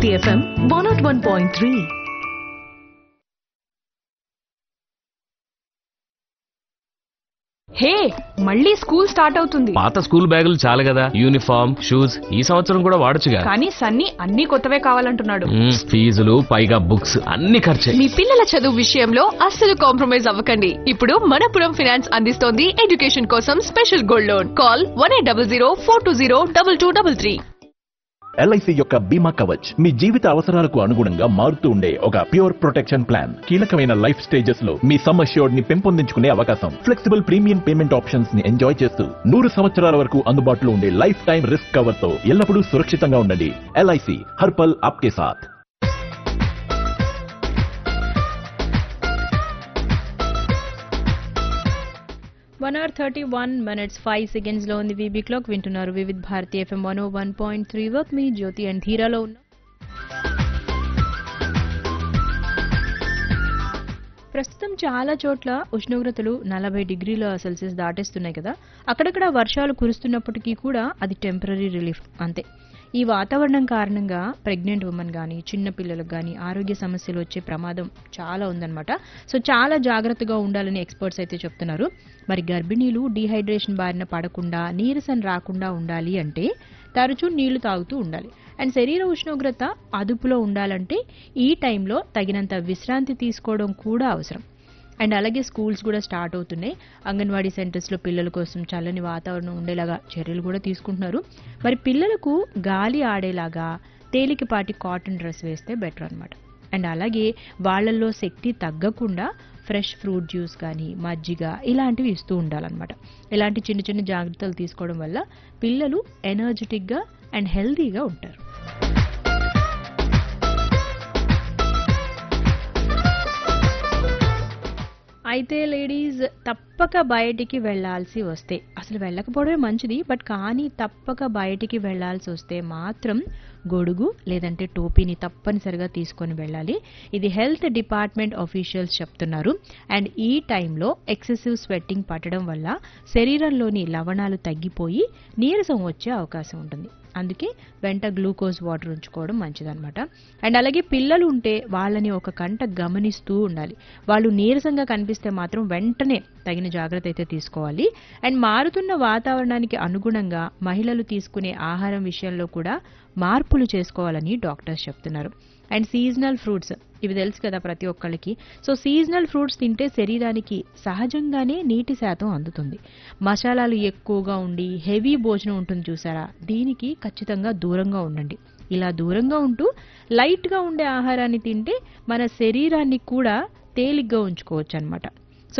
Bharati FM one not one point three hey మళ్ళీ school start అవుతుంది పాత స్కూల్ బ్యాగులు చాలు కదా యూనిఫామ్ షూస్ ఈ సంవత్సరం కూడా వాడొచ్చుగా కానీ సన్నీ అన్ని కొత్తవే కావాలంటున్నాడు మ్మ్, ఫీజులు పైగా బుక్స్ అన్ని ఖర్చే మీ పిల్లల చదువు విషయంలో అస్సలు కాంప్రమైజ్ అవ్వకండి ఇప్పుడు మనపురం ఫైనాన్స్ అందిస్తోంది ఎడ్యుకేషన్ కోసం special gold loan call one eight double zero four two zero double two double three LIC యొక్క బీమా కవచ్ మీ జీవిత అవసరాలకు అనుగుణంగా మారుతూ ఉండే ఒక ప్యూర్ ప్రొటెక్షన్ ప్లాన్ కీలకమైన లైఫ్ స్టేజెస్ లో మీ సమ్ అష్యూర్డ్ ని పెంపొందించుకునే అవకాశం ఫ్లెక్సిబుల్ ప్రీమియం పేమెంట్ ఆప్షన్స్ ని ఎంజాయ్ చేస్తూ నూరు సంవత్సరాల వరకు అందుబాటులో ఉండే లైఫ్ టైం రిస్క్ కవర్ తో ఎల్లప్పుడూ సురక్షితంగా ఉండండి ఎల్ఐసి హర్పల్ ఆప్కే సాథ్ one hour thirty one minutes five seconds లో ఉంది వీబీ క్లాక్ వింటున్నారు Vividh Bharati FM one one point three వర్క్ మీ జ్యోతి అండ్ ధీరాలో ఉన్నాం ప్రస్తుతం చాలా చోట్ల ఉష్ణోగ్రతలు నలభై డిగ్రీల సెల్సియస్ దాటేస్తున్నాయి కదా అక్కడక్కడ వర్షాలు కురుస్తున్నప్పటికీ కూడా అది టెంపరీ రిలీఫ్ అంతే ఈ వాతావరణం కారణంగా ప్రెగ్నెంట్ ఉమెన్ కానీ చిన్న పిల్లలకు కానీ ఆరోగ్య సమస్యలు వచ్చే ప్రమాదం చాలా ఉందన్నమాట సో చాలా జాగ్రత్తగా ఉండాలని ఎక్స్పర్ట్స్ అయితే చెప్తున్నారు మరి గర్భిణీలు డీహైడ్రేషన్ బారిన పడకుండా నీరసం రాకుండా ఉండాలి అంటే తరచూ నీళ్లు తాగుతూ ఉండాలి అండ్ శరీర ఉష్ణోగ్రత అదుపులో ఉండాలంటే ఈ టైంలో తగినంత విశ్రాంతి తీసుకోవడం కూడా అవసరం అండ్ అలాగే స్కూల్స్ కూడా స్టార్ట్ అవుతున్నాయి అంగన్వాడీ సెంటర్స్లో పిల్లల కోసం చల్లని వాతావరణం ఉండేలాగా చర్యలు కూడా తీసుకుంటున్నారు మరి పిల్లలకు గాలి ఆడేలాగా తేలికపాటి కాటన్ డ్రెస్ వేస్తే బెటర్ అన్నమాట అండ్ అలాగే వాళ్ళల్లో శక్తి తగ్గకుండా ఫ్రెష్ ఫ్రూట్ జ్యూస్ కానీ మజ్జిగ ఇలాంటివి ఇస్తూ ఉండాలన్నమాట ఇలాంటి చిన్న చిన్న జాగ్రత్తలు తీసుకోవడం వల్ల పిల్లలు ఎనర్జెటిక్గా అండ్ హెల్తీగా ఉంటారు అయితే లేడీస్ తప్పక బయటికి వెళ్ళాల్సి వస్తే అసలు వెళ్ళకపోవడమే మంచిది బట్ కానీ తప్పక బయటికి వెళ్ళాల్సి వస్తే మాత్రం గొడుగు లేదంటే టోపీని తప్పనిసరిగా తీసుకొని వెళ్ళాలి ఇది హెల్త్ డిపార్ట్మెంట్ ఆఫీషియల్స్ చెప్తున్నారు అండ్ ఈ టైంలో ఎక్సెసివ్ స్వెట్టింగ్ పట్టడం వల్ల శరీరంలోని లవణాలు తగ్గిపోయి నీరసం వచ్చే అవకాశం ఉంటుంది అందుకే వెంట గ్లూకోజ్ వాటర్ ఉంచుకోవడం మంచిదన్నమాట అండ్ అలాగే పిల్లలు ఉంటే వాళ్ళని ఒక కంట గమనిస్తూ ఉండాలి వాళ్ళు నీరసంగా కనిపిస్తే మాత్రం వెంటనే తగిన జాగ్రత్త అయితే తీసుకోవాలి అండ్ మారుతున్న వాతావరణానికి అనుగుణంగా మహిళలు తీసుకునే ఆహారం విషయంలో కూడా మార్పులు చేసుకోవాలని డాక్టర్స్ చెప్తున్నారు అండ్ సీజనల్ ఫ్రూట్స్ ఇవి తెలుసు కదా ప్రతి ఒక్కళ్ళకి సో సీజనల్ ఫ్రూట్స్ తింటే శరీరానికి సహజంగానే నీటి శాతం అందుతుంది మసాలాలు ఎక్కువగా ఉండి హెవీ భోజనం ఉంటుంది చూసారా దీనికి ఖచ్చితంగా దూరంగా ఉండండి ఇలా దూరంగా ఉంటూ లైట్గా ఉండే ఆహారాన్ని తింటే మన శరీరాన్ని కూడా తేలిగ్గా ఉంచుకోవచ్చు అనమాట